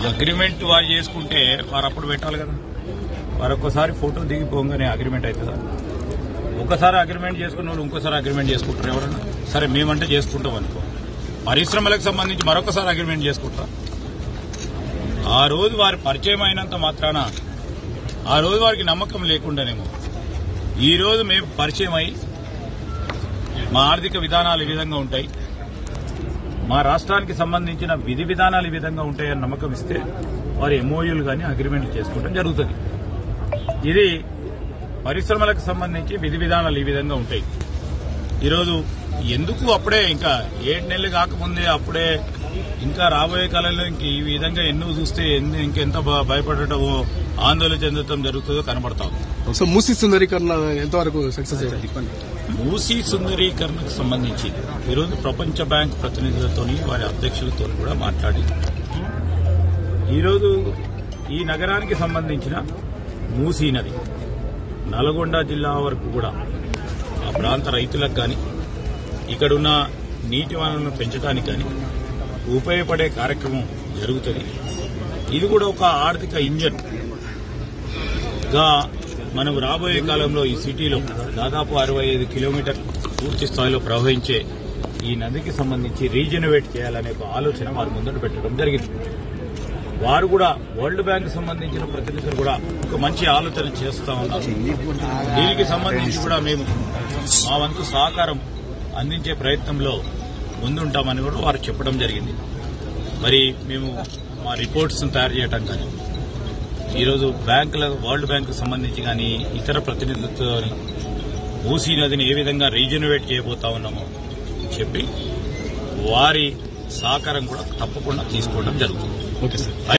agreement వారు చేసుకుంటే వారు అప్పుడు పెట్టాలి కదా వారు ఒక్కసారి ఫోటో దిగిపోగానే అగ్రిమెంట్ అవుతుందా ఒకసారి అగ్రిమెంట్ చేసుకున్న వాళ్ళు ఇంకోసారి అగ్రిమెంట్ చేసుకుంటారు ఎవరన్నా సరే మేమంటే చేసుకుంటాం అనుకో పరిశ్రమలకు సంబంధించి మరొకసారి అగ్రిమెంట్ చేసుకుంటారా ఆ రోజు వారి పరిచయం అయినంత మాత్రాన ఆ రోజు వారికి నమ్మకం లేకుండానేమో ఈ రోజు మేము పరిచయం అయి మా ఆర్థిక విధానాలు ఈ విధంగా ఉంటాయి మా రాష్ట్రానికి సంబంధించిన విధి విధానాలు ఈ విధంగా ఉంటాయని నమ్మకం ఇస్తే వారు ఎంఓయూలు కానీ అగ్రిమెంట్లు చేసుకోవడం జరుగుతుంది ఇది పరిశ్రమలకు సంబంధించి విధి విధానాలు ఈ విధంగా ఉంటాయి ఈరోజు ఎందుకు అప్పుడే ఇంకా ఏడు నెలలు కాకముందే అప్పుడే ఇంకా రాబోయే కాలంలో ఇంక ఈ విధంగా ఎన్నో చూస్తే ఎన్ని- ఇంకెంత భ- భయపడటమో ఆందోళన చెందటం జరుగుతుందో కనబడతా ఉంది సో మూసి సుందరీకరణ ఎంతవరకు సక్సెస్ అయ్యింది మూసీ సుందరీకరణకు సంబంధించి ఈరోజు ప్రపంచ బ్యాంక్ ప్రతినిధులతో వారి అధ్యక్షులతో కూడా మాట్లాడి ఈరోజు ఈ నగరానికి సంబంధించిన మూసీ నది నల్గొండ జిల్లా వరకు కూడా ఆ ప్రాంత రైతులకు కానీ ఇక్కడున్న నీటి వనరులను పెంచడానికి కానీ ఉపయోగపడే కార్యక్రమం జరుగుతుంది ఇది కూడా ఒక ఆర్థిక ఇంజన్ గా మనం రాబోయే కాలంలో ఈ సిటీలో దాదాపు అరవై ఐదు కిలోమీటర్ పూర్తి స్థాయిలో ప్రవహించే ఈ నదికి సంబంధించి రీజనరేట్ చేయాలనే ఒక ఆలోచన వారు ముందట పెట్టడం జరిగింది వారు కూడా వరల్డ్ బ్యాంక్ సంబంధించిన ప్రతినిధులు కూడా ఒక మంచి ఆలోచన చేస్తా ఉన్నారు దీనికి సంబంధించి కూడా మేము మా వంతు సహకారం అందించే ప్రయత్నంలో ముందుంటామని కూడా వారు చెప్పడం జరిగింది మరి మేము మా రిపోర్ట్స్ తయారు చేయడం కానీ ఈరోజు బ్యాంకుల వరల్డ్ బ్యాంకు సంబంధించి కానీ ఇతర ప్రతినిధులతో మూసీ నదిని ఏ విధంగా రీజనరేట్ చేయబోతా ఉన్నామో చెప్పి వారి సహకారం కూడా తప్పకుండా తీసుకోవడం జరుగుతుంది ఓకే సార్